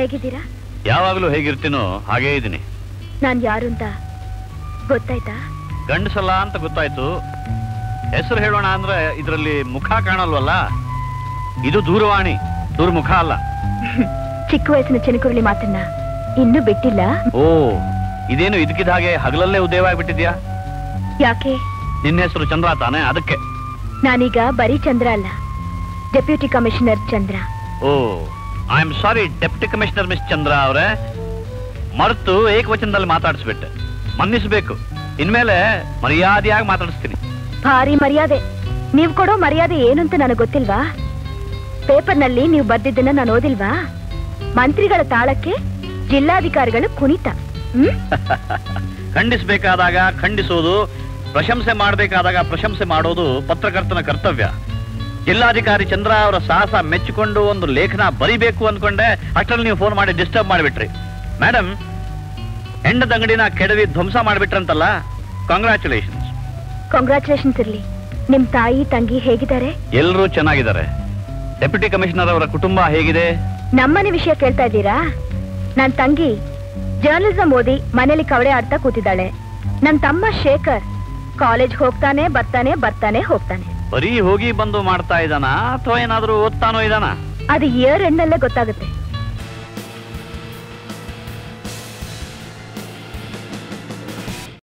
ಹೇಗಿದ್ದೀರಾ ಯಾವಾಗಲೂ ಹೇಗಿರ್ತೀನೋ ಹಾಗೇ ಇದ್ದೀನಿ ನಾನ್ ಯಾರು ಅಂತ ಗೊತ್ತಾಯ್ತಾ ಗಂಡಸಲ್ಲ ಅಂತ ಗೊತ್ತಾಯ್ತು ಹೆಸರು ಹೇಳೋಣ ಅಂದ್ರೆ ಇದರಲ್ಲಿ ಮುಖ ಕಾಣಲ್ವಲ್ಲ ಇದು ದೂರವಾಣಿ ದೂರಮುಖ ಅಲ್ಲ ಚಿಕ್ಕ ವಯಸ್ಸಿನ ಚಿನಕುರುಳಿ ಮಾತನ್ನ ಇನ್ನೂ ಬಿಟ್ಟಿಲ್ಲ ಓ ಇದೇನು ಇದಕ್ಕಿದ ಹಾಗೆ ಹಗಲಲ್ಲೇ ಉದಯ ಆಗ್ಬಿಟ್ಟಿದ್ಯಾ ಯಾಕೆ ನಿನ್ನ ಹೆಸರು ಚಂದ್ರ ತಾನೆ ಅದಕ್ಕೆ ನಾನೀಗ ಬರೀ ಚಂದ್ರ ಅಲ್ಲ deputy commissioner Chandra oh I am sorry deputy commissioner miss Chandra ಅವರೇ ಮರೆತು ಏಕವಚನದಲ್ಲಿ ಮಾತಾಡಿಸ್ಬಿಟ್ಟೆ ಮನ್ನಿಸ್ಬೇಕು ಇನ್ಮೇಲೆ ಮರ್ಯಾದೆಯಾಗಿ ಮಾತಾಡಿಸ್ತೀನಿ ಭಾರಿ ಮರ್ಯಾದೆ ನೀವ್ ಕೊಡೋ ಮರ್ಯಾದೆ ಏನು ಅಂತ ನನಗೆ ಗೊತ್ತಿಲ್ವಾ ಪೇಪರ್ನಲ್ಲಿ ನೀವು ಬರ್ದಿದ್ದನ್ನ ನಾನು ಓದಿಲ್ವಾ ಮಂತ್ರಿಗಳ ತಾಳಕ್ಕೆ ಜಿಲ್ಲಾಧಿಕಾರಿಗಳು ಕುಣಿತ ಹ್ಮ್ ಖಂಡಿಸಬೇಕಾದಾಗ ಖಂಡಿಸೋದು ಪ್ರಶಂಸೆ ಮಾಡಬೇಕಾದಾಗ ಪ್ರಶಂಸೆ ಮಾಡೋದು ಪತ್ರಕರ್ತನ ಕರ್ತವ್ಯ ಜಿಲ್ಲಾಧಿಕಾರಿ ಚಂದ್ರ ಅವರ ಸಾಹಸ ಮೆಚ್ಚಿಕೊಂಡು ಒಂದು ಲೇಖನ ಬರಿಬೇಕು ಅಂದ್ಕೊಂಡೆ ಅಷ್ಟರಲ್ಲಿ ನೀವು ಫೋನ್ ಮಾಡಿ ಡಿಸ್ಟರ್ಬ್ ಮಾಡಿಬಿಟ್ರಿ ಮೇಡಮ್ ಹೆಂಡದ ಅಂಗಡಿನ ಕೆಡವಿ ಧ್ವಂಸ ಮಾಡಿಬಿಟ್ರಂತಲ್ಲ ಕಾಂಗ್ರ್ಯಾಚುಲೇಷನ್ಸ್ ಕಂಗ್ರಾಚುಲೇಷನ್ಸ್ ಇರ್ಲಿ ನಿಮ್ ತಾಯಿ ತಂಗಿ ಹೇಗಿದ್ದಾರೆ ಎಲ್ಲರೂ ಚೆನ್ನಾಗಿದ್ದಾರೆ ಡೆಪ್ಯೂಟಿ ಕಮಿಷನರ್ ಅವರ ಕುಟುಂಬ ಹೇಗಿದೆ ನಮ್ಮನೆ ವಿಷಯ ಕೇಳ್ತಾ ಇದ್ದೀರಾ ನನ್ ತಂಗಿ ಜರ್ನಲಿಸಂ ಓದಿ ಮನೇಲಿ ಕವಡೆ ಆಡ್ತಾ ಕೂತಿದ್ದಾಳೆ ನನ್ ತಮ್ಮ ಶೇಖರ್ ಕಾಲೇಜ್ ಹೋಗ್ತಾನೆ ಬರ್ತಾನೆ ಬರ್ತಾನೆ ಹೋಗ್ತಾನೆ ಬರೀ ಹೋಗಿ ಬಂದು ಮಾಡ್ತಾ ಇದ್ದಾನ ಅಥವಾ ಏನಾದ್ರೂ ಓದ್ತಾನೋ ಇದಾನ ಅದು ಇಯರ್ ಎಂಡಲ್ಲೇ ಗೊತ್ತಾಗುತ್ತೆ